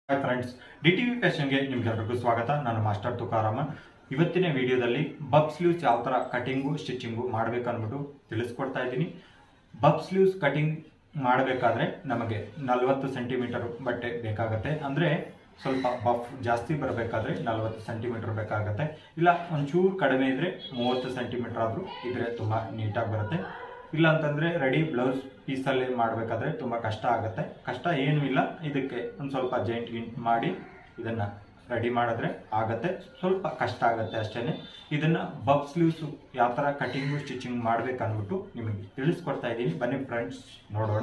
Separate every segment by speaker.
Speaker 1: hi friends D T V ಫ್ಯಾಷನ್ಗೆ ನಿಮ್ಗೆಲ್ರಿಗೂ ಸ್ವಾಗತ ನಾನು ಮಾಸ್ಟರ್ ತುಕಾರಾಮನ್ ಇವತ್ತಿನ ವಿಡಿಯೋದಲ್ಲಿ ಬಬ್ ಸ್ಲೀವ್ಸ್ ಯಾವ ಥರ ಕಟಿಂಗು ಸ್ಟಿಚಿಂಗು ಮಾಡ್ಬೇಕನ್ಬಿಟ್ಟು ತಿಳಿಸ್ಕೊಡ್ತಾ ಇದ್ದೀನಿ ಬಬ್ ಸ್ಲೀವ್ಸ್ ಕಟಿಂಗ್ ಮಾಡಬೇಕಾದ್ರೆ ನಮಗೆ ನಲವತ್ತು ಸೆಂಟಿಮೀಟರ್ ಬಟ್ಟೆ ಬೇಕಾಗತ್ತೆ ಅಂದರೆ ಸ್ವಲ್ಪ ಬಫ್ ಜಾಸ್ತಿ ಬರಬೇಕಾದ್ರೆ ನಲವತ್ತು ಸೆಂಟಿಮೀಟರ್ ಬೇಕಾಗತ್ತೆ ಇಲ್ಲ ಒಂಚೂರು ಕಡಿಮೆ ಇದ್ದರೆ ಮೂವತ್ತು ಸೆಂಟಿಮೀಟರ್ ಆದರೂ ಇದ್ರೆ ತುಂಬ ನೀಟಾಗಿ ಬರುತ್ತೆ ಇಲ್ಲ ಅಂತಂದರೆ ರೆಡಿ ಬ್ಲೌಸ್ ಪೀಸಲ್ಲೇ ಮಾಡಬೇಕಾದ್ರೆ ತುಂಬ ಕಷ್ಟ ಆಗುತ್ತೆ ಕಷ್ಟ ಏನೂ ಇಲ್ಲ ಇದಕ್ಕೆ ಒಂದು ಸ್ವಲ್ಪ ಜೈಂಟ್ ಗಿಂಟ್ ಮಾಡಿ ಇದನ್ನು ರೆಡಿ ಮಾಡಿದ್ರೆ ಆಗತ್ತೆ ಸ್ವಲ್ಪ ಕಷ್ಟ ಆಗುತ್ತೆ ಅಷ್ಟೇ ಇದನ್ನು ಬಬ್ ಸ್ಲೀವ್ಸು ಯಾವ ಥರ ಕಟಿಂಗು ಸ್ಟಿಚಿಂಗ್ ಮಾಡ್ಬೇಕು ಅಂದ್ಬಿಟ್ಟು ನಿಮಗೆ ತಿಳಿಸ್ಕೊಡ್ತಾ ಇದ್ದೀನಿ ಬನ್ನಿ ಫ್ರೆಂಡ್ಸ್ ನೋಡೋಣ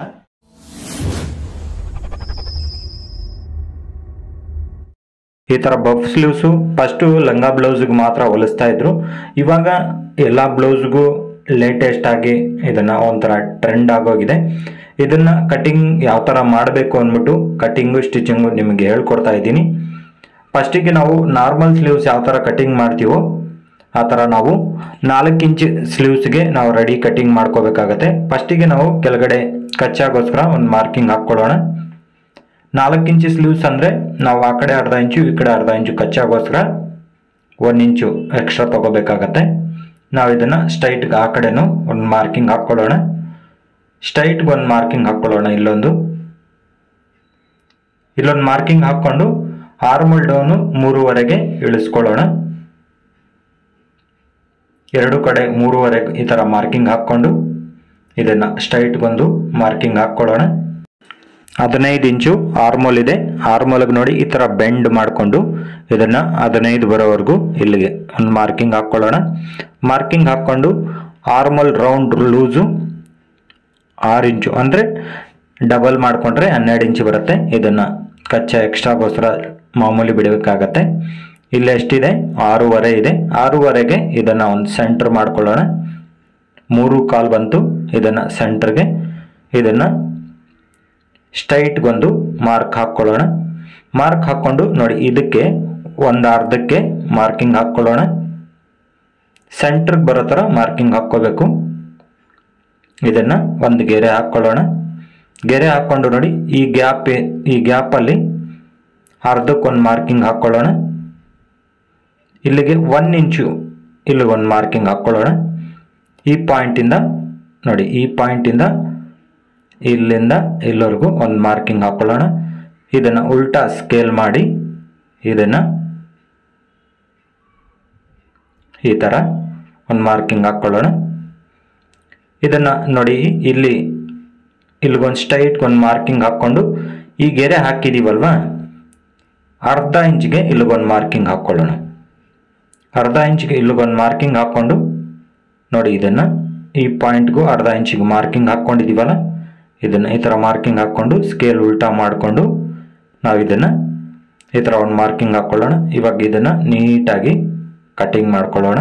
Speaker 1: ಈ ಥರ ಬಫ್ ಸ್ಲೀವ್ಸು ಫಸ್ಟು ಲಂಗ ಬ್ಲೌಸ್ಗೆ ಮಾತ್ರ ಹೊಲಿಸ್ತಾ ಇದ್ರು ಇವಾಗ ಎಲ್ಲ ಬ್ಲೌಸ್ಗೂ ಲೇಟೆಸ್ಟ್ ಆಗಿ ಇದನ್ನ ಒಂಥರ ಟ್ರೆಂಡ್ ಆಗೋಗಿದೆ ಇದನ್ನ ಕಟಿಂಗ್ ಯಾವ ಥರ ಮಾಡಬೇಕು ಅಂದ್ಬಿಟ್ಟು ಕಟಿಂಗು ಸ್ಟಿಚಿಂಗು ನಿಮಗೆ ಹೇಳ್ಕೊಡ್ತಾ ಇದ್ದೀನಿ ಫಸ್ಟಿಗೆ ನಾವು ನಾರ್ಮಲ್ ಸ್ಲೀವ್ಸ್ ಯಾವ ಥರ ಕಟಿಂಗ್ ಮಾಡ್ತೀವೋ ಆ ಥರ ನಾವು ನಾಲ್ಕು ಇಂಚ್ ಸ್ಲೀವ್ಸ್ಗೆ ನಾವು ರೆಡಿ ಕಟಿಂಗ್ ಮಾಡ್ಕೋಬೇಕಾಗತ್ತೆ ಫಸ್ಟಿಗೆ ನಾವು ಕೆಳಗಡೆ ಕಚ್ಚಾಗೋಸ್ಕರ ಒಂದು ಮಾರ್ಕಿಂಗ್ ಹಾಕ್ಕೊಳ್ಳೋಣ ನಾಲ್ಕು ಇಂಚು ಸ್ಲೀವ್ಸ್ ಅಂದರೆ ನಾವು ಆ ಕಡೆ ಅರ್ಧ ಇಂಚು ಈ ಕಡೆ ಅರ್ಧ ಇಂಚು ಕಚ್ಚಾಗೋಸ್ಕರ ಒಂದು ಇಂಚು ಎಕ್ಸ್ಟ್ರಾ ತಗೋಬೇಕಾಗತ್ತೆ ನಾವು ಇದನ್ನು ಸ್ಟ್ರೈಟ್ಗೆ ಆ ಕಡೆನೂ ಒಂದು ಮಾರ್ಕಿಂಗ್ ಹಾಕ್ಕೊಳ್ಳೋಣ ಸ್ಟ್ರೈಟ್ಗೆ ಒಂದು ಮಾರ್ಕಿಂಗ್ ಹಾಕ್ಕೊಳ್ಳೋಣ ಇಲ್ಲೊಂದು ಇಲ್ಲೊಂದು ಮಾರ್ಕಿಂಗ್ ಹಾಕ್ಕೊಂಡು ಆರ್ಮಲ್ ಡೌನು ಮೂರುವರೆಗೆ ಇಳಿಸ್ಕೊಳ್ಳೋಣ ಎರಡು ಕಡೆ ಮೂರುವರೆಗೆ ಈ ಥರ ಮಾರ್ಕಿಂಗ್ ಹಾಕ್ಕೊಂಡು ಇದನ್ನು ಸ್ಟ್ರೈಟ್ಗೊಂದು ಮಾರ್ಕಿಂಗ್ ಹಾಕ್ಕೊಳ್ಳೋಣ ಹದಿನೈದು ಇಂಚು ಆರ್ಮೋಲ್ ಇದೆ ಆರ್ಮೋಲ್ಗೆ ನೋಡಿ ಈ ಥರ ಬೆಂಡ್ ಮಾಡಿಕೊಂಡು ಇದನ್ನು ಹದಿನೈದು ಬರೋವರೆಗೂ ಇಲ್ಲಿಗೆ ಒಂದು ಮಾರ್ಕಿಂಗ್ ಹಾಕ್ಕೊಳ್ಳೋಣ ಮಾರ್ಕಿಂಗ್ ಹಾಕ್ಕೊಂಡು ಆರ್ಮೋಲ್ ರೌಂಡ್ ಲೂಸು ಆರು ಇಂಚು ಅಂದರೆ ಡಬಲ್ ಮಾಡಿಕೊಂಡ್ರೆ ಹನ್ನೆರಡು ಇಂಚು ಬರುತ್ತೆ ಇದನ್ನು ಕಚ್ಚಾ ಎಕ್ಸ್ಟ್ರಾಗೋಸ್ಕರ ಮಾಮೂಲಿ ಬಿಡಬೇಕಾಗತ್ತೆ ಇಲ್ಲಿ ಎಷ್ಟಿದೆ ಆರೂವರೆ ಇದೆ ಆರೂವರೆಗೆ ಇದನ್ನು ಒಂದು ಸೆಂಟ್ರ್ ಮಾಡ್ಕೊಳ್ಳೋಣ ಮೂರು ಕಾಲ್ ಬಂತು ಇದನ್ನು ಸೆಂಟ್ರಿಗೆ ಇದನ್ನು ಸ್ಟ್ರೈಟ್ಗೊಂದು ಮಾರ್ಕ್ ಹಾಕ್ಕೊಳ್ಳೋಣ ಮಾರ್ಕ್ ಹಾಕ್ಕೊಂಡು ನೋಡಿ ಇದಕ್ಕೆ ಒಂದು ಅರ್ಧಕ್ಕೆ ಮಾರ್ಕಿಂಗ್ ಹಾಕ್ಕೊಳ್ಳೋಣ ಸೆಂಟ್ರಿಗೆ ಬರೋ ಥರ ಮಾರ್ಕಿಂಗ್ ಹಾಕ್ಕೋಬೇಕು ಇದನ್ನು ಒಂದು ಗೆರೆ ಹಾಕ್ಕೊಳ್ಳೋಣ ಗೆರೆ ಹಾಕ್ಕೊಂಡು ನೋಡಿ ಈ ಗ್ಯಾಪ್ ಈ ಗ್ಯಾಪಲ್ಲಿ ಅರ್ಧಕ್ಕೊಂದು ಮಾರ್ಕಿಂಗ್ ಹಾಕ್ಕೊಳ್ಳೋಣ ಇಲ್ಲಿಗೆ ಒನ್ ಇಂಚು ಇಲ್ಲಿಗೆ ಒಂದು ಮಾರ್ಕಿಂಗ್ ಹಾಕ್ಕೊಳ್ಳೋಣ ಈ ಪಾಯಿಂಟಿಂದ ನೋಡಿ ಈ ಪಾಯಿಂಟಿಂದ ಇಲ್ಲಿಂದ ಇಲ್ಲಿವರೆಗೂ ಒಂದು ಮಾರ್ಕಿಂಗ್ ಹಾಕ್ಕೊಳ್ಳೋಣ ಇದನ್ನು ಉಲ್ಟಾ ಸ್ಕೇಲ್ ಮಾಡಿ ಇದನ್ನು ಈ ಥರ ಒಂದು ಮಾರ್ಕಿಂಗ್ ಹಾಕ್ಕೊಳ್ಳೋಣ ಇದನ್ನು ನೋಡಿ ಇಲ್ಲಿ ಇಲ್ಲಿಗೊಂದು ಸ್ಟ್ರೈಟ್ ಒಂದು ಮಾರ್ಕಿಂಗ್ ಹಾಕ್ಕೊಂಡು ಈ ಗೆರೆ ಹಾಕಿದ್ದೀವಲ್ವಾ ಅರ್ಧ ಇಂಚಿಗೆ ಇಲ್ಲಿಗೊಂದು ಮಾರ್ಕಿಂಗ್ ಹಾಕ್ಕೊಳ್ಳೋಣ ಅರ್ಧ ಇಂಚಿಗೆ ಇಲ್ಲಿಗೊಂದು ಮಾರ್ಕಿಂಗ್ ಹಾಕ್ಕೊಂಡು ನೋಡಿ ಇದನ್ನು ಈ ಪಾಯಿಂಟ್ಗೂ ಅರ್ಧ ಇಂಚಿಗೆ ಮಾರ್ಕಿಂಗ್ ಹಾಕ್ಕೊಂಡಿದ್ದೀವಲ್ಲ ಇದನ್ನು ಈ ಥರ ಮಾರ್ಕಿಂಗ್ ಹಾಕ್ಕೊಂಡು ಸ್ಕೇಲ್ ಉಲ್ಟಾ ಮಾಡಿಕೊಂಡು ನಾವು ಇದನ್ನು ಈ ಥರ ಒಂದು ಮಾರ್ಕಿಂಗ್ ಹಾಕ್ಕೊಳ್ಳೋಣ ಇವಾಗ ಇದನ್ನು ನೀಟಾಗಿ ಕಟಿಂಗ್ ಮಾಡ್ಕೊಳ್ಳೋಣ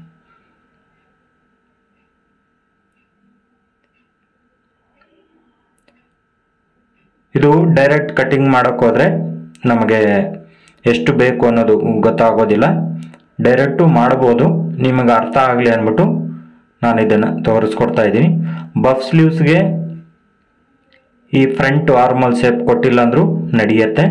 Speaker 1: ಇದು ಡೈರೆಕ್ಟ್ ಕಟಿಂಗ್ ಮಾಡೋಕ್ಕೆ ಹೋದರೆ ನಮಗೆ ಎಷ್ಟು ಬೇಕು ಅನ್ನೋದು ಗೊತ್ತಾಗೋದಿಲ್ಲ ಡೈರೆಕ್ಟು ಮಾಡ್ಬೋದು ನಿಮಗೆ ಅರ್ಥ ಆಗಲಿ ಅಂದ್ಬಿಟ್ಟು ನಾನು ಇದನ್ನು ತೋರಿಸ್ಕೊಡ್ತಾ ಇದ್ದೀನಿ ಬಫ್ ಸ್ಲೀವ್ಸ್ಗೆ ಈ ಫ್ರಂಟ್ ಆರ್ಮಲ್ ಶೇಪ್ ಕೊಟ್ಟಿಲ್ಲ ಅಂದರೂ ನಡೆಯುತ್ತೆ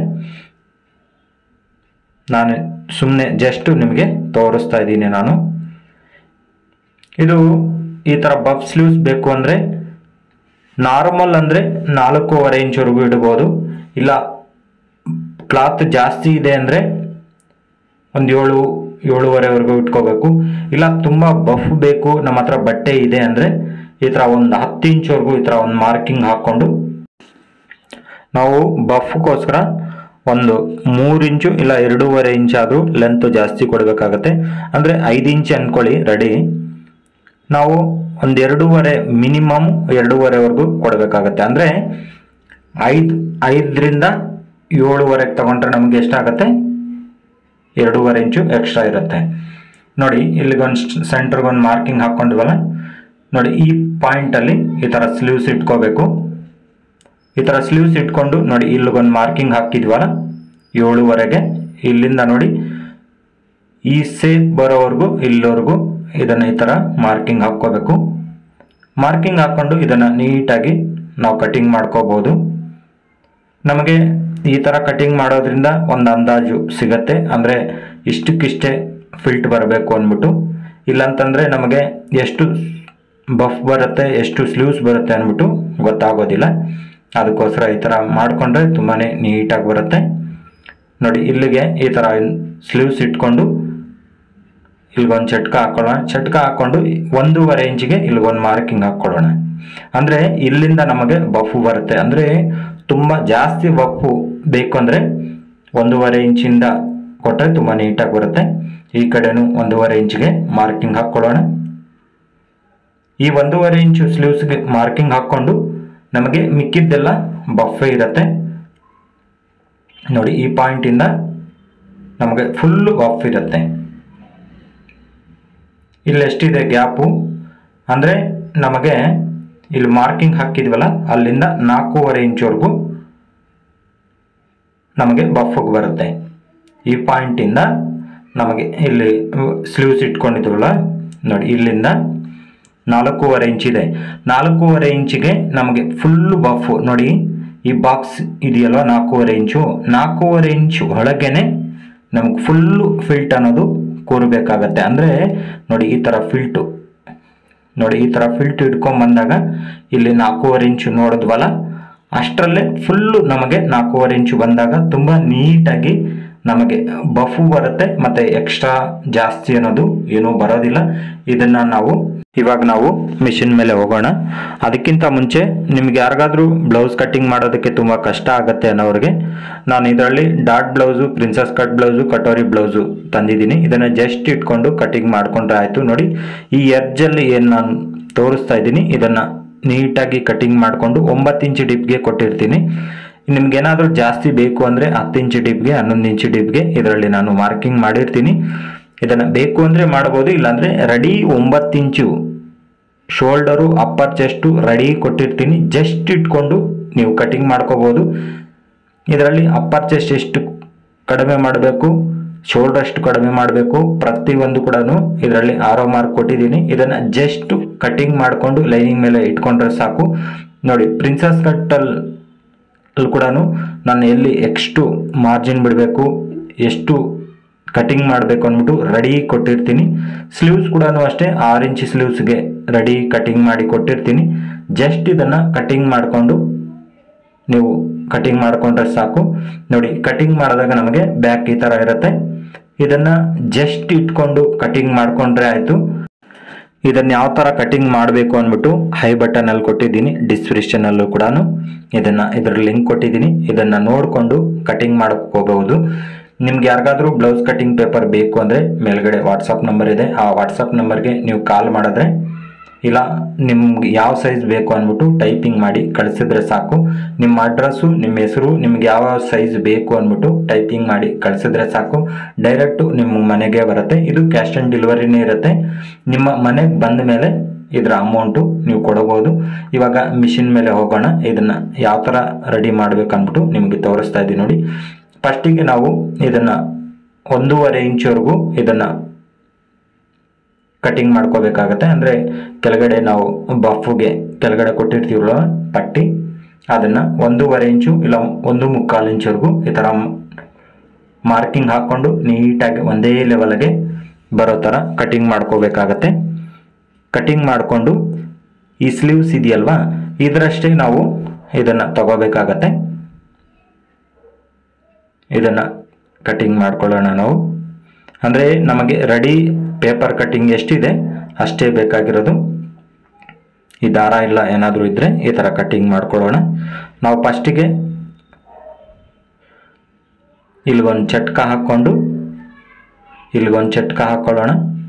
Speaker 1: ನಾನು ಸುಮ್ಮನೆ ಜಸ್ಟ್ ನಿಮಗೆ ತೋರಿಸ್ತಾ ಇದ್ದೀನಿ ನಾನು ಇದು ಈ ಥರ ಬಫ್ ಸ್ಲೀವ್ಸ್ ಬೇಕು ಅಂದರೆ ನಾರ್ಮಲ್ ಅಂದರೆ ನಾಲ್ಕೂವರೆ ಇಂಚ್ವರೆಗೂ ಇಡ್ಬೋದು ಇಲ್ಲ ಕ್ಲಾತ್ ಜಾಸ್ತಿ ಇದೆ ಅಂದರೆ ಒಂದು ಏಳು ಏಳುವರೆವರೆಗೂ ಇಟ್ಕೋಬೇಕು ಇಲ್ಲ ತುಂಬ ಬಫ್ ಬೇಕು ನಮ್ಮ ಹತ್ರ ಬಟ್ಟೆ ಇದೆ ಅಂದರೆ ಈ ಥರ ಒಂದು ಹತ್ತು ಇಂಚ್ವರೆಗೂ ಈ ಥರ ಒಂದು ಮಾರ್ಕಿಂಗ್ ಹಾಕ್ಕೊಂಡು ನಾವು ಬಫ್ಗೋಸ್ಕರ ಒಂದು ಮೂರು ಇಂಚು ಇಲ್ಲ ಎರಡೂವರೆ ಇಂಚ್ ಆದರೂ ಲೆಂತ್ ಜಾಸ್ತಿ ಕೊಡಬೇಕಾಗತ್ತೆ ಅಂದರೆ ಐದು ಇಂಚ್ ಅಂದ್ಕೊಳ್ಳಿ ರೆಡಿ ನಾವು ಒಂದು ಎರಡೂವರೆ ಮಿನಿಮಮ್ ಎರಡೂವರೆವರೆಗೂ ಕೊಡಬೇಕಾಗತ್ತೆ ಅಂದರೆ ಐದು ಐದರಿಂದ ಏಳುವರೆಗೆ ತಗೊಂಡ್ರೆ ನಮಗೆ ಎಷ್ಟಾಗತ್ತೆ ಎರಡೂವರೆ ಇಂಚು ಎಕ್ಸ್ಟ್ರಾ ಇರುತ್ತೆ ನೋಡಿ ಇಲ್ಲಿಗೊಂದು ಸೆಂಟ್ರಿಗೊಂದು ಮಾರ್ಕಿಂಗ್ ಹಾಕ್ಕೊಂಡಿವಲ್ಲ ನೋಡಿ ಈ ಪಾಯಿಂಟಲ್ಲಿ ಈ ಥರ ಸ್ಲೀವ್ಸ್ ಇಟ್ಕೋಬೇಕು ಈ ಥರ ಸ್ಲೀವ್ಸ್ ಇಟ್ಕೊಂಡು ನೋಡಿ ಇಲ್ಲಿಗೊಂದು ಮಾರ್ಕಿಂಗ್ ಹಾಕಿದ್ವಲ್ಲ ಏಳುವರೆಗೆ ಇಲ್ಲಿಂದ ನೋಡಿ ಈ ಸೇಪ್ ಬರೋವರೆಗೂ ಇಲ್ಲಿವರೆಗೂ ಇದನ್ನು ಈ ಥರ ಮಾರ್ಕಿಂಗ್ ಹಾಕ್ಕೋಬೇಕು ಮಾರ್ಕಿಂಗ್ ಹಾಕ್ಕೊಂಡು ಇದನ್ನು ನೀಟಾಗಿ ನಾವು ಕಟಿಂಗ್ ಮಾಡ್ಕೋಬೋದು ನಮಗೆ ಈ ಥರ ಕಟಿಂಗ್ ಮಾಡೋದ್ರಿಂದ ಒಂದು ಅಂದಾಜು ಸಿಗತ್ತೆ ಅಂದರೆ ಇಷ್ಟಕ್ಕಿಷ್ಟೇ ಫಿಲ್ಟ್ ಬರಬೇಕು ಅಂದ್ಬಿಟ್ಟು ಇಲ್ಲಂತಂದರೆ ನಮಗೆ ಎಷ್ಟು ಬಫ್ ಬರುತ್ತೆ ಎಷ್ಟು ಸ್ಲೀವ್ಸ್ ಬರುತ್ತೆ ಅಂದ್ಬಿಟ್ಟು ಗೊತ್ತಾಗೋದಿಲ್ಲ ಅದಕ್ಕೋಸ್ಕರ ಈ ಥರ ಮಾಡಿಕೊಂಡ್ರೆ ತುಂಬಾ ನೀಟಾಗಿ ಬರುತ್ತೆ ನೋಡಿ ಇಲ್ಲಿಗೆ ಈ ಥರ ಸ್ಲೀವ್ಸ್ ಇಟ್ಕೊಂಡು ಇಲ್ಲಿಗೊಂದು ಚಟ್ಕ ಹಾಕೊಳ್ಳೋಣ ಚಟ್ಕ ಹಾಕ್ಕೊಂಡು ಒಂದೂವರೆ ಇಂಚಿಗೆ ಇಲ್ಲಿಗೊಂದು ಮಾರ್ಕಿಂಗ್ ಹಾಕ್ಕೊಳ್ಳೋಣ ಅಂದರೆ ಇಲ್ಲಿಂದ ನಮಗೆ ಬಫು ಬರುತ್ತೆ ಅಂದರೆ ತುಂಬ ಜಾಸ್ತಿ ಬಫು ಬೇಕು ಅಂದರೆ ಒಂದೂವರೆ ಇಂಚಿಂದ ಕೊಟ್ಟರೆ ತುಂಬ ನೀಟಾಗಿ ಬರುತ್ತೆ ಈ ಕಡೆನೂ ಒಂದೂವರೆ ಇಂಚಿಗೆ ಮಾರ್ಕಿಂಗ್ ಹಾಕ್ಕೊಳ್ಳೋಣ ಈ ಒಂದೂವರೆ ಇಂಚು ಸ್ಲೀವ್ಸ್ಗೆ ಮಾರ್ಕಿಂಗ್ ಹಾಕ್ಕೊಂಡು ನಮಗೆ ಮಿಕ್ಕಿದ್ದೆಲ್ಲ ಬಫೆ ಇರುತ್ತೆ ನೋಡಿ ಈ ಪಾಯಿಂಟಿಂದ ನಮಗೆ ಫುಲ್ಲು ಬಫ್ ಇರುತ್ತೆ ಇಲ್ಲಿ ಎಷ್ಟಿದೆ ಗ್ಯಾಪು ಅಂದರೆ ನಮಗೆ ಇಲ್ಲಿ ಮಾರ್ಕಿಂಗ್ ಹಾಕಿದ್ವಲ್ಲ ಅಲ್ಲಿಂದ ನಾಲ್ಕೂವರೆ ಇಂಚ್ವರೆಗೂ ನಮಗೆ ಬಫ್ಗೆ ಬರುತ್ತೆ ಈ ಪಾಯಿಂಟಿಂದ ನಮಗೆ ಇಲ್ಲಿ ಸ್ಲೀವ್ಸ್ ಇಟ್ಕೊಂಡಿದ್ವಲ್ಲ ನೋಡಿ ಇಲ್ಲಿಂದ ನಾಲ್ಕೂವರೆ ಇಂಚಿದೆ ನಾಲ್ಕೂವರೆ ಇಂಚಿಗೆ ನಮಗೆ ಫುಲ್ಲು ಬಫ್ ನೋಡಿ ಈ ಬಾಕ್ಸ್ ಇದೆಯಲ್ವ ನಾಲ್ಕೂವರೆ ಇಂಚು ನಾಲ್ಕೂವರೆ ಇಂಚು ಒಳಗೇನೆ ನಮಗೆ ಫುಲ್ಲು ಫಿಲ್ಟ್ ಅನ್ನೋದು ಕೂರಬೇಕಾಗತ್ತೆ ಅಂದರೆ ನೋಡಿ ಈ ಥರ ಫಿಲ್ಟು ನೋಡಿ ಈ ಥರ ಫಿಲ್ಟ್ ಇಟ್ಕೊಂಬಂದಾಗ ಇಲ್ಲಿ ನಾಲ್ಕೂವರೆ ಇಂಚು ನೋಡಿದ್ವಲ್ಲ ಅಷ್ಟರಲ್ಲೇ ಫುಲ್ಲು ನಮಗೆ ನಾಲ್ಕೂವರೆ ಇಂಚು ಬಂದಾಗ ತುಂಬ ನೀಟಾಗಿ ನಮಗೆ ಬಫು ಬರುತ್ತೆ ಮತ್ತು ಎಕ್ಸ್ಟ್ರಾ ಜಾಸ್ತಿ ಅನ್ನೋದು ಏನೂ ಬರೋದಿಲ್ಲ ಇದನ್ನು ನಾವು ಇವಾಗ ನಾವು ಮಿಷಿನ್ ಮೇಲೆ ಹೋಗೋಣ ಅದಕ್ಕಿಂತ ಮುಂಚೆ ನಿಮ್ಗೆ ಯಾರಿಗಾದ್ರೂ ಬ್ಲೌಸ್ ಕಟ್ಟಿಂಗ್ ಮಾಡೋದಕ್ಕೆ ತುಂಬ ಕಷ್ಟ ಆಗುತ್ತೆ ಅನ್ನೋರಿಗೆ ನಾನು ಇದರಲ್ಲಿ dot blouse princess cut blouse katori blouse ತಂದಿದ್ದೀನಿ ಇದನ್ನು ಜಸ್ಟ್ ಇಟ್ಕೊಂಡು ಕಟಿಂಗ್ ಮಾಡಿಕೊಂಡ್ರೆ ಆಯಿತು ನೋಡಿ ಈ ಎರ್ಜಲ್ಲಿ ಏನು ನಾನು ತೋರಿಸ್ತಾ ಇದ್ದೀನಿ ಇದನ್ನು ನೀಟಾಗಿ ಕಟಿಂಗ್ ಮಾಡಿಕೊಂಡು ಒಂಬತ್ತು ಇಂಚು ಡಿಪ್ಗೆ ಕೊಟ್ಟಿರ್ತೀನಿ ನಿಮ್ಗೇನಾದರೂ ಜಾಸ್ತಿ ಬೇಕು ಅಂದರೆ ಹತ್ತು ಇಂಚು ಡಿಪ್ಗೆ ಹನ್ನೊಂದು ಇಂಚು ಡಿಪ್ಗೆ ಇದರಲ್ಲಿ ನಾನು ಮಾರ್ಕಿಂಗ್ ಮಾಡಿರ್ತೀನಿ ಇದನ್ನು ಬೇಕು ಅಂದರೆ ಮಾಡ್ಬೋದು ಇಲ್ಲಾಂದರೆ ರೆಡಿ ಒಂಬತ್ತು inch shoulder upper chest ready ಕೊಟ್ಟಿರ್ತೀನಿ ಜಸ್ಟ್ ಇಟ್ಕೊಂಡು ನೀವು ಕಟಿಂಗ್ ಮಾಡ್ಕೋಬೋದು ಇದರಲ್ಲಿ ಅಪ್ಪರ್ ಚೆಸ್ಟ್ ಎಷ್ಟು ಕಡಿಮೆ ಮಾಡಬೇಕು ಶೋಲ್ಡರ್ ಎಷ್ಟು ಕಡಿಮೆ ಮಾಡಬೇಕು ಪ್ರತಿಯೊಂದು ಕೂಡ ಇದರಲ್ಲಿ ಆರೋ ಮಾರ್ಕ್ ಕೊಟ್ಟಿದ್ದೀನಿ ಇದನ್ನು ಜಸ್ಟ್ ಕಟಿಂಗ್ ಮಾಡಿಕೊಂಡು ಲೈನಿಂಗ್ ಮೇಲೆ ಇಟ್ಕೊಂಡ್ರೆ ಸಾಕು ನೋಡಿ ಪ್ರಿನ್ಸಸ್ ಕಟ್ಟಲ್ಲಿ ಅಲ್ಲಿ ಕೂಡ ನಾನು ಎಲ್ಲಿ ಎಷ್ಟು ಮಾರ್ಜಿನ್ ಬಿಡಬೇಕು ಎಷ್ಟು ಕಟಿಂಗ್ ಮಾಡಬೇಕು ಅಂದ್ಬಿಟ್ಟು ರೆಡಿ ಕೊಟ್ಟಿರ್ತೀನಿ ಸ್ಲೀವ್ಸ್ ಕೂಡ ಅಷ್ಟೇ ಆರು ಇಂಚ್ ಸ್ಲೀವ್ಸ್ಗೆ ರೆಡಿ ಕಟಿಂಗ್ ಮಾಡಿ ಕೊಟ್ಟಿರ್ತೀನಿ ಜಸ್ಟ್ ಇದನ್ನು ಕಟಿಂಗ್ ಮಾಡಿಕೊಂಡು ನೀವು ಕಟಿಂಗ್ ಮಾಡಿಕೊಂಡ್ರೆ ಸಾಕು ನೋಡಿ ಕಟಿಂಗ್ ಮಾಡಿದಾಗ ನಮಗೆ ಬ್ಯಾಕ್ ಈ ಥರ ಇರುತ್ತೆ ಇದನ್ನು ಜಸ್ಟ್ ಇಟ್ಕೊಂಡು ಕಟಿಂಗ್ ಮಾಡಿಕೊಂಡ್ರೆ ಆಯಿತು ಇದನ್ನ ಯಾವ ಥರ ಕಟಿಂಗ್ ಮಾಡಬೇಕು ಅಂದ್ಬಿಟ್ಟು ಹೈ ಬಟನಲ್ಲಿ ಕೊಟ್ಟಿದ್ದೀನಿ ಡಿಸ್ಕ್ರಿಪ್ಷನಲ್ಲೂ ಕೂಡ ಇದನ್ನು ಇದರ ಲಿಂಕ್ ಕೊಟ್ಟಿದ್ದೀನಿ ಇದನ್ನು ನೋಡಿಕೊಂಡು ಕಟಿಂಗ್ ಹೋಗಬಹುದು ನಿಮ್ಗೆ ಯಾರಿಗಾದ್ರೂ ಬ್ಲೌಸ್ ಕಟಿಂಗ್ ಪೇಪರ್ ಬೇಕು ಅಂದರೆ ಮೇಲ್ಗಡೆ ವಾಟ್ಸಪ್ ನಂಬರ್ ಇದೆ ಆ ವಾಟ್ಸಪ್ ನಂಬರ್ಗೆ ನೀವು ಕಾಲ್ ಮಾಡಿದ್ರೆ ಇಲ್ಲ ನಿಮ್ಗೆ ಯಾವ ಸೈಜ್ ಬೇಕು ಅಂದ್ಬಿಟ್ಟು ಟೈಪಿಂಗ್ ಮಾಡಿ ಕಳಿಸಿದ್ರೆ ಸಾಕು ನಿಮ್ಮ ಅಡ್ರೆಸ್ಸು ನಿಮ್ಮ ಹೆಸರು ನಿಮ್ಗೆ ಯಾವ ಸೈಜ್ ಬೇಕು ಅಂದ್ಬಿಟ್ಟು ಟೈಪಿಂಗ್ ಮಾಡಿ ಕಳಿಸಿದ್ರೆ ಸಾಕು ಡೈರೆಕ್ಟು ನಿಮ್ಮ ಮನೆಗೆ ಬರುತ್ತೆ ಇದು ಕ್ಯಾಶ್ ಆನ್ ಡೆಲಿವರಿನೇ ಇರುತ್ತೆ ನಿಮ್ಮ ಮನೆಗೆ ಬಂದ ಮೇಲೆ ಇದರ ಅಮೌಂಟು ನೀವು ಕೊಡಬಹುದು ಇವಾಗ ಮಿಷಿನ್ ಮೇಲೆ ಹೋಗೋಣ ಇದನ್ನು ಯಾವ ಥರ ರೆಡಿ ಮಾಡ್ಬೇಕು ಅಂದ್ಬಿಟ್ಟು ನಿಮಗೆ ತೋರಿಸ್ತಾ ಇದ್ದೀನಿ ನೋಡಿ ಫಸ್ಟಿಗೆ ನಾವು ಇದನ್ನು ಒಂದೂವರೆ ಇಂಚ್ವರೆಗೂ ಇದನ್ನು ಕಟಿಂಗ್ ಮಾಡ್ಕೋಬೇಕಾಗತ್ತೆ ಅಂದರೆ ಕೆಳಗಡೆ ನಾವು ಬಫ್ಗೆ ಕೆಳಗಡೆ ಕೊಟ್ಟಿರ್ತೀವಲ್ಲ ಪಟ್ಟಿ ಅದನ್ನು ಒಂದೂವರೆ ಇಂಚು ಇಲ್ಲ ಒಂದು ಮುಕ್ಕಾಲು ಇಂಚ್ವರೆಗೂ ಈ ಥರ ಮಾರ್ಕಿಂಗ್ ಹಾಕ್ಕೊಂಡು ನೀಟಾಗಿ ಒಂದೇ ಲೆವೆಲ್ಗೆ ಬರೋ ಥರ ಕಟಿಂಗ್ ಮಾಡ್ಕೋಬೇಕಾಗತ್ತೆ ಕಟಿಂಗ್ ಮಾಡಿಕೊಂಡು ಈ ಸ್ಲೀವ್ಸ್ ಇದೆಯಲ್ವಾ ಇದರಷ್ಟೇ ನಾವು ಇದನ್ನು ತಗೋಬೇಕಾಗತ್ತೆ ಇದನ್ನು ಕಟಿಂಗ್ ಮಾಡ್ಕೊಳ್ಳೋಣ ನಾವು ಅಂದರೆ ನಮಗೆ ರೆಡಿ ಪೇಪರ್ ಕಟ್ಟಿಂಗ್ ಎಷ್ಟಿದೆ ಅಷ್ಟೇ ಬೇಕಾಗಿರೋದು ಈ ದಾರ ಇಲ್ಲ ಏನಾದರೂ ಇದ್ದರೆ ಈ ಥರ ಕಟ್ಟಿಂಗ್ ಮಾಡ್ಕೊಳ್ಳೋಣ ನಾವು ಫಸ್ಟಿಗೆ ಇಲ್ಲಿಗೊಂದು ಚಟ್ಕ ಹಾಕ್ಕೊಂಡು ಇಲ್ಲಿಗೊಂದು ಚಟ್ಕ ಹಾಕ್ಕೊಳ್ಳೋಣ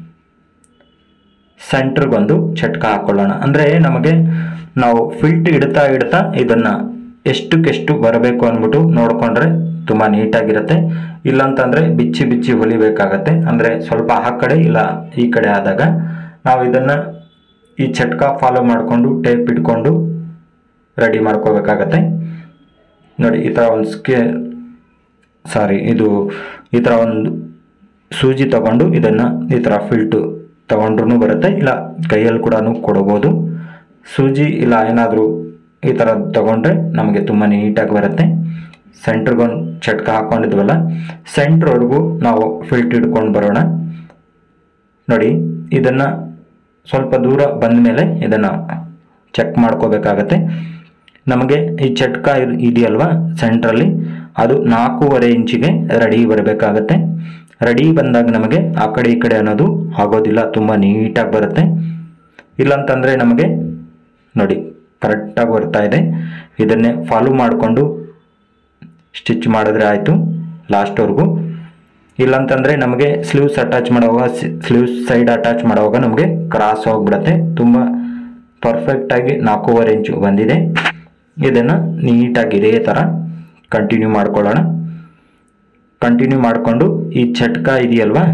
Speaker 1: ಸೆಂಟ್ರಿಗೊಂದು ಚಟ್ಕ ಹಾಕ್ಕೊಳ್ಳೋಣ ಅಂದರೆ ನಮಗೆ ನಾವು ಫಿಲ್ಟ್ ಇಡ್ತಾ ಇಡ್ತಾ ಇದನ್ನು ಎಷ್ಟಕ್ಕೆಷ್ಟು ಬರಬೇಕು ಅಂದ್ಬಿಟ್ಟು ನೋಡಿಕೊಂಡ್ರೆ ತುಂಬ ನೀಟಾಗಿರುತ್ತೆ ಇಲ್ಲಂತಂದರೆ ಬಿಚ್ಚಿ ಬಿಚ್ಚಿ ಹೊಲಿಬೇಕಾಗತ್ತೆ ಅಂದರೆ ಸ್ವಲ್ಪ ಆ ಕಡೆ ಇಲ್ಲ ಈ ಕಡೆ ಆದಾಗ ನಾವು ಇದನ್ನು ಈ ಚಟ್ಕ ಫಾಲೋ ಮಾಡಿಕೊಂಡು ಟೇಪ್ ಇಟ್ಕೊಂಡು ರೆಡಿ ಮಾಡ್ಕೋಬೇಕಾಗತ್ತೆ ನೋಡಿ ಈ ಥರ ಒಂದು ಸ್ಕೇ ಸಾರಿ ಇದು ಈ ಥರ ಒಂದು ಸೂಜಿ ತಗೊಂಡು ಇದನ್ನು ಈ ಥರ ಫಿಲ್ಟು ತಗೊಂಡ್ರೂ ಬರುತ್ತೆ ಇಲ್ಲ ಕೈಯಲ್ಲಿ ಕೂಡ ಕೊಡ್ಬೋದು ಸೂಜಿ ಇಲ್ಲ ಏನಾದರೂ ಈ ಥರ ತಗೊಂಡ್ರೆ ನಮಗೆ ತುಂಬ ನೀಟಾಗಿ ಬರುತ್ತೆ ಸೆಂಟ್ರಿಗೊಂದು ಚಟ್ಕ ಹಾಕೊಂಡಿದ್ವಲ್ಲ ಸೆಂಟ್ರ್ವರೆಗೂ ನಾವು ಫಿಲ್ಟ್ ಹಿಡ್ಕೊಂಡು ಬರೋಣ ನೋಡಿ ಇದನ್ನು ಸ್ವಲ್ಪ ದೂರ ಬಂದ ಮೇಲೆ ಇದನ್ನು ಚೆಕ್ ಮಾಡ್ಕೋಬೇಕಾಗತ್ತೆ ನಮಗೆ ಈ ಚಟ್ಕ ಇರ್- ಇದೆಯಲ್ವಾ ಸೆಂಟ್ರಲ್ಲಿ ಅದು ನಾಲ್ಕೂವರೆ ಇಂಚಿಗೆ ರೆಡಿ ಬರಬೇಕಾಗತ್ತೆ ರೆಡಿ ಬಂದಾಗ ನಮಗೆ ಆ ಕಡೆ ಈ ಕಡೆ ಅನ್ನೋದು ಆಗೋದಿಲ್ಲ ತುಂಬ ನೀಟಾಗಿ ಬರುತ್ತೆ ಇಲ್ಲಂತಂದರೆ ನಮಗೆ ನೋಡಿ ಕರೆಕ್ಟಾಗಿ ಬರ್ತಾ ಇದೆ ಇದನ್ನೇ ಫಾಲೋ ಮಾಡಿಕೊಂಡು ಸ್ಟಿಚ್ ಮಾಡಿದ್ರೆ ಆಯಿತು ಲಾಸ್ಟ್ವರೆಗೂ ಇಲ್ಲಂತಂದರೆ ನಮಗೆ ಸ್ಲೀವ್ಸ್ ಅಟ್ಯಾಚ್ ಮಾಡುವಾಗ ಸ್ಲೀವ್ಸ್ ಸೈಡ್ ಅಟ್ಯಾಚ್ ಮಾಡುವಾಗ ನಮಗೆ ಕ್ರಾಸ್ ಹೋಗ್ಬಿಡುತ್ತೆ ತುಂಬ ಪರ್ಫೆಕ್ಟಾಗಿ ನಾಲ್ಕೂವರೆ ಇಂಚು ಬಂದಿದೆ ಇದನ್ನು ನೀಟಾಗಿ ಇದೇ ಥರ ಕಂಟಿನ್ಯೂ ಮಾಡ್ಕೊಳ್ಳೋಣ ಕಂಟಿನ್ಯೂ ಮಾಡಿಕೊಂಡು ಈ ಚಟ್ಕ ಇದೆಯಲ್ವಾ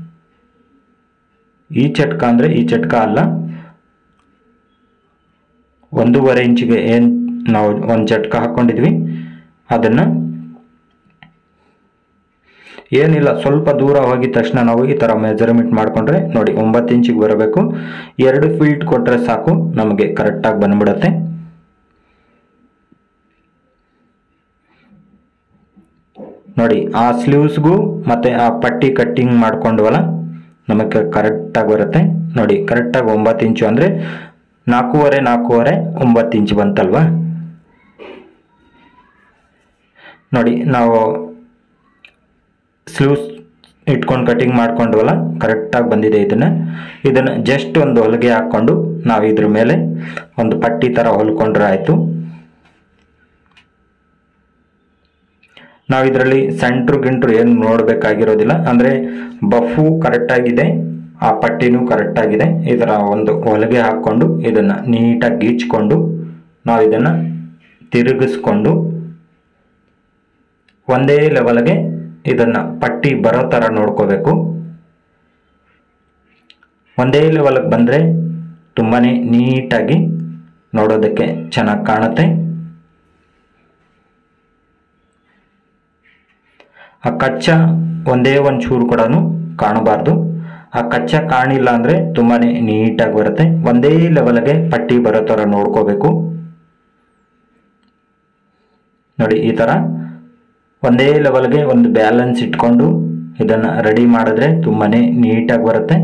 Speaker 1: ಈ ಚಟ್ಕ ಅಂದರೆ ಈ ಚಟ್ಕ ಅಲ್ಲ ಒಂದೂವರೆ ಇಂಚಿಗೆ ಏನು ನಾವು ಒಂದು ಚಟ್ಕ ಹಾಕ್ಕೊಂಡಿದ್ವಿ ಅದನ್ನು ಏನಿಲ್ಲ ಸ್ವಲ್ಪ ದೂರ ಹೋಗಿದ ತಕ್ಷಣ ನಾವು ಈ ಥರ ಮೆಜರ್ಮೆಂಟ್ ಮಾಡಿಕೊಂಡ್ರೆ ನೋಡಿ ಒಂಬತ್ತು ಇಂಚಿಗೆ ಬರಬೇಕು ಎರಡು ಫೀಟ್ ಕೊಟ್ಟರೆ ಸಾಕು ನಮಗೆ ಕರೆಕ್ಟಾಗಿ ಬಂದ್ಬಿಡುತ್ತೆ ನೋಡಿ ಆ ಸ್ಲೀವ್ಸ್ಗೂ ಮತ್ತು ಆ ಪಟ್ಟಿ ಕಟ್ಟಿಂಗ್ ಮಾಡ್ಕೊಂಡ್ವಲ್ಲ ನಮಗೆ ಕರೆಕ್ಟಾಗಿ ಬರುತ್ತೆ ನೋಡಿ ಕರೆಕ್ಟಾಗಿ ಒಂಬತ್ತು ಇಂಚು ಅಂದರೆ ನಾಲ್ಕೂವರೆ ನಾಲ್ಕೂವರೆ ಒಂಬತ್ತು ಇಂಚು ಬಂತಲ್ವಾ ನೋಡಿ ನಾವು ಸ್ಲೀವ್ಸ್ ಇಟ್ಕೊಂಡು ಕಟಿಂಗ್ ಮಾಡ್ಕೊಂಡ್ವಲ್ಲ ಕರೆಕ್ಟಾಗಿ ಬಂದಿದೆ ಇದನ್ನು ಇದನ್ನು ಜಸ್ಟ್ ಒಂದು ಹೊಲಿಗೆ ಹಾಕ್ಕೊಂಡು ನಾವು ಇದ್ರ ಮೇಲೆ ಒಂದು ಪಟ್ಟಿ ಥರ ಹೊಲ್ಕೊಂಡ್ರೆ ಆಯಿತು ನಾವು ಇದರಲ್ಲಿ ಸೆಂಟ್ರು ಗಿಂಟ್ರು ಏನು ನೋಡಬೇಕಾಗಿರೋದಿಲ್ಲ ಅಂದರೆ ಬಫು ಕರೆಕ್ಟಾಗಿದೆ ಆ ಪಟ್ಟಿನೂ ಕರೆಕ್ಟಾಗಿದೆ ಇದರ ಒಂದು ಹೊಲಿಗೆ ಹಾಕ್ಕೊಂಡು ಇದನ್ನು ನೀಟಾಗಿ ಗೀಚ್ಕೊಂಡು ನಾವು ಇದನ್ನು ತಿರುಗಿಸ್ಕೊಂಡು ಒಂದೇ ಲೆವೆಲ್ಗೆ ಇದನ್ನು ಪಟ್ಟಿ ಬರೋ ಥರ ನೋಡ್ಕೋಬೇಕು ಒಂದೇ ಲೆವೆಲ್ಗೆ ಬಂದರೆ ತುಂಬಾ ನೀಟಾಗಿ ನೋಡೋದಕ್ಕೆ ಚೆನ್ನಾಗಿ ಕಾಣುತ್ತೆ ಆ ಕಚ್ಚ ಒಂದೇ ಒಂದು ಚೂರು ಕೂಡ ಕಾಣಬಾರ್ದು ಆ ಕಚ್ಚ ಕಾಣಿಲ್ಲ ಅಂದರೆ ತುಂಬಾ ನೀಟಾಗಿ ಬರುತ್ತೆ ಒಂದೇ ಲೆವೆಲ್ಗೆ ಪಟ್ಟಿ ಬರೋ ಥರ ನೋಡ್ಕೋಬೇಕು ನೋಡಿ ಈ ಥರ ಒಂದೇ ಲೆವೆಲ್ಗೆ ಒಂದು ಬ್ಯಾಲೆನ್ಸ್ ಇಟ್ಕೊಂಡು ಇದನ್ನು ರೆಡಿ ಮಾಡಿದ್ರೆ ತುಂಬಾ ನೀಟಾಗಿ ಬರುತ್ತೆ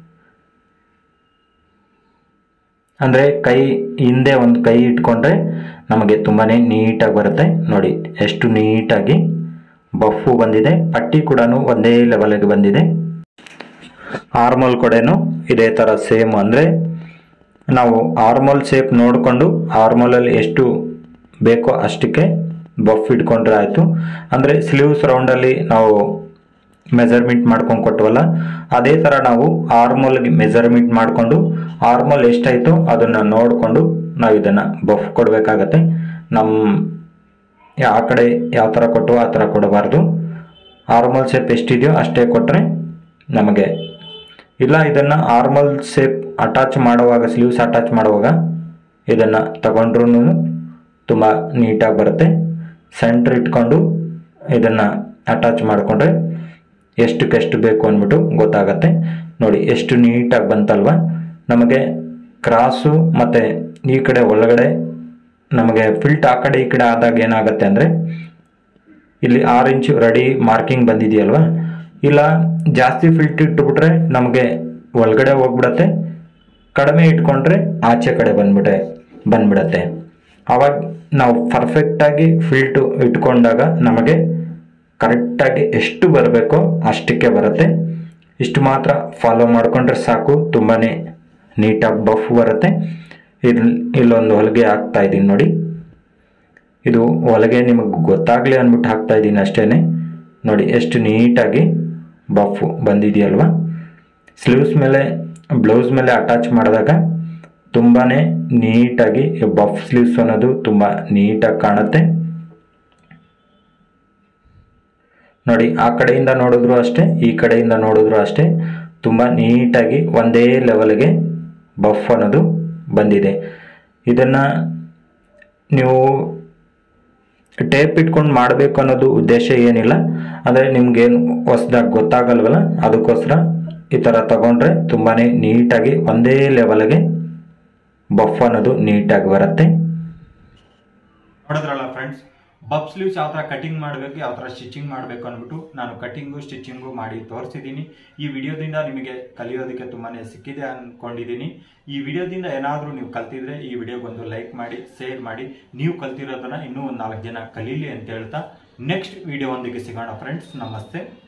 Speaker 1: ಅಂದರೆ ಕೈ ಹಿಂದೆ ಒಂದು ಕೈ ಇಟ್ಕೊಂಡ್ರೆ ನಮಗೆ ತುಂಬಾ ನೀಟಾಗಿ ಬರುತ್ತೆ ನೋಡಿ ಎಷ್ಟು ನೀಟಾಗಿ ಬಫು ಬಂದಿದೆ ಪಟ್ಟಿ ಕೂಡ ಒಂದೇ ಲೆವೆಲ್ಗೆ ಬಂದಿದೆ ಆರ್ಮಲ್ ಕಡೆನೂ ಇದೇ ಥರ ಸೇಮ್ ಅಂದರೆ ನಾವು ಆರ್ಮಲ್ ಶೇಪ್ ನೋಡಿಕೊಂಡು ಆರ್ಮಲಲ್ಲಿ ಎಷ್ಟು ಬೇಕೋ ಅಷ್ಟಕ್ಕೆ ಬಫ್ ಇಟ್ಕೊಂಡ್ರೆ ಆಯಿತು ಅಂದರೆ ಸ್ಲೀವ್ಸ್ ರೌಂಡಲ್ಲಿ ನಾವು ಮೆಜರ್ಮೆಂಟ್ ಮಾಡ್ಕೊಂಡು ಕೊಟ್ಟವಲ್ಲ ಅದೇ ಥರ ನಾವು ಆರ್ಮಲ್ಗೆ ಮೆಜರ್ಮೆಂಟ್ ಮಾಡಿಕೊಂಡು ಆರ್ಮಲ್ ಎಷ್ಟಾಯಿತು ಅದನ್ನು ನೋಡಿಕೊಂಡು ನಾವು ಇದನ್ನು ಬಫ್ ಕೊಡಬೇಕಾಗತ್ತೆ ನಮ್ಮ ಆ ಕಡೆ ಯಾವ ಥರ ಕೊಟ್ಟು ಆ ಥರ ಕೊಡಬಾರ್ದು ಆರ್ಮಲ್ ಶೇಪ್ ಎಷ್ಟಿದೆಯೋ ಅಷ್ಟೇ ಕೊಟ್ಟರೆ ನಮಗೆ ಇಲ್ಲ ಇದನ್ನು ಆರ್ಮಲ್ ಶೇಪ್ ಅಟ್ಯಾಚ್ ಮಾಡುವಾಗ ಸ್ಲೀವ್ಸ್ ಅಟ್ಯಾಚ್ ಮಾಡುವಾಗ ಇದನ್ನು ತಗೊಂಡ್ರೂ ತುಂಬ ನೀಟಾಗಿ ಬರುತ್ತೆ ಸೆಂಟ್ರ್ ಇಟ್ಕೊಂಡು ಇದನ್ನು ಅಟ್ಯಾಚ್ ಮಾಡಿಕೊಂಡ್ರೆ ಎಷ್ಟಕ್ಕೆಷ್ಟು ಬೇಕು ಅಂದ್ಬಿಟ್ಟು ಗೊತ್ತಾಗತ್ತೆ ನೋಡಿ ಎಷ್ಟು ನೀಟಾಗಿ ಬಂತಲ್ವ ನಮಗೆ ಕ್ರಾಸು ಮತ್ತು ಈ ಕಡೆ ಒಳಗಡೆ ನಮಗೆ ಫಿಲ್ಟ್ ಆ ಕಡೆ ಈ ಕಡೆ ಆದಾಗ ಏನಾಗುತ್ತೆ ಅಂದರೆ ಇಲ್ಲಿ ಆರು ಇಂಚು ರೆಡಿ ಮಾರ್ಕಿಂಗ್ ಬಂದಿದೆಯಲ್ವ ಇಲ್ಲ ಜಾಸ್ತಿ ಫಿಲ್ಟ್ ಇಟ್ಟುಬಿಟ್ರೆ ನಮಗೆ ಒಳಗಡೆ ಹೋಗ್ಬಿಡತ್ತೆ ಕಡಿಮೆ ಇಟ್ಕೊಂಡ್ರೆ ಆಚೆ ಕಡೆ ಬಂದ್ಬಿಟ್ಟೆ ಬಂದ್ಬಿಡತ್ತೆ ಆವಾಗ ನಾವು ಪರ್ಫೆಕ್ಟಾಗಿ ಫಿಲ್ಟು ಇಟ್ಕೊಂಡಾಗ ನಮಗೆ ಕರೆಕ್ಟಾಗಿ ಎಷ್ಟು ಬರಬೇಕೋ ಅಷ್ಟಕ್ಕೆ ಬರುತ್ತೆ ಇಷ್ಟು ಮಾತ್ರ ಫಾಲೋ ಮಾಡಿಕೊಂಡ್ರೆ ಸಾಕು ತುಂಬಾ ನೀಟಾಗಿ ಬಫ್ ಬರುತ್ತೆ ಇಲ್ಲಿ ಇಲ್ಲೊಂದು ಹೊಲಿಗೆ ಹಾಕ್ತಾ ಇದ್ದೀನಿ ನೋಡಿ ಇದು ಹೊಲಿಗೆ ನಿಮಗೆ ಗೊತ್ತಾಗಲಿ ಅಂದ್ಬಿಟ್ಟು ಹಾಕ್ತಾ ಇದ್ದೀನಿ ಅಷ್ಟೇ ನೋಡಿ ಎಷ್ಟು ನೀಟಾಗಿ ಬಫ್ ಬಂದಿದೆಯಲ್ವಾ ಸ್ಲೀವ್ಸ್ ಮೇಲೆ ಬ್ಲೌಸ್ ಮೇಲೆ ಅಟ್ಯಾಚ್ ಮಾಡಿದಾಗ ತುಂಬಾ ನೀಟಾಗಿ ಬಫ್ ಸ್ಲೀವ್ಸ್ ಅನ್ನೋದು ತುಂಬ ನೀಟಾಗಿ ಕಾಣುತ್ತೆ ನೋಡಿ ಆ ಕಡೆಯಿಂದ ನೋಡಿದ್ರು ಅಷ್ಟೇ ಈ ಕಡೆಯಿಂದ ನೋಡಿದ್ರು ಅಷ್ಟೇ ತುಂಬ ನೀಟಾಗಿ ಒಂದೇ ಲೆವೆಲ್ಗೆ ಬಫ್ ಅನ್ನೋದು ಬಂದಿದೆ ಇದನ್ನು ನೀವು ಟೇಪ್ ಇಟ್ಕೊಂಡು ಮಾಡಬೇಕು ಅನ್ನೋದು ಉದ್ದೇಶ ಏನಿಲ್ಲ ಅಂದರೆ ನಿಮ್ಗೇನು ಹೊಸ್ದಾಗಿ ಗೊತ್ತಾಗಲ್ವಲ್ಲ ಅದಕ್ಕೋಸ್ಕರ ಈ ಥರ ತಗೊಂಡ್ರೆ ತುಂಬಾ ನೀಟಾಗಿ ಒಂದೇ ಲೆವೆಲ್ಗೆ ಬಫ್ ಅನ್ನೋದು ನೀಟಾಗಿ ಬರುತ್ತೆ
Speaker 2: ನೋಡಿದ್ರಲ್ಲ ಫ್ರೆಂಡ್ಸ್
Speaker 1: ಬಬ್ ಸ್ಲೀವ್ಸ್ ಯಾವ ಥರ ಕಟಿಂಗ್ ಮಾಡಬೇಕು ಯಾವ ಥರ ಸ್ಟಿಚಿಂಗ್ ಮಾಡಬೇಕು ಅಂದ್ಬಿಟ್ಟು ನಾನು ಕಟಿಂಗು ಸ್ಟಿಚಿಂಗು ಮಾಡಿ ತೋರಿಸಿದ್ದೀನಿ ಈ ವಿಡಿಯೋದಿಂದ ನಿಮಗೆ ಕಲಿಯೋದಕ್ಕೆ ತುಂಬಾ ಸಿಕ್ಕಿದೆ ಅಂದ್ಕೊಂಡಿದ್ದೀನಿ ಈ ವಿಡಿಯೋದಿಂದ ಏನಾದರೂ ನೀವು ಕಲ್ತಿದ್ರೆ ಈ ವಿಡಿಯೋಗೊಂದು ಲೈಕ್ ಮಾಡಿ ಶೇರ್ ಮಾಡಿ ನೀವು ಕಲ್ತಿರೋದನ್ನ ಇನ್ನೂ ಒಂದು ನಾಲ್ಕು ಜನ ಕಲೀಲಿ ಅಂತ ಹೇಳ್ತಾ ನೆಕ್ಸ್ಟ್ ವಿಡಿಯೋ ಒಂದಿಗೆ ಸಿಗೋಣ ಫ್ರೆಂಡ್ಸ್ ನಮಸ್ತೆ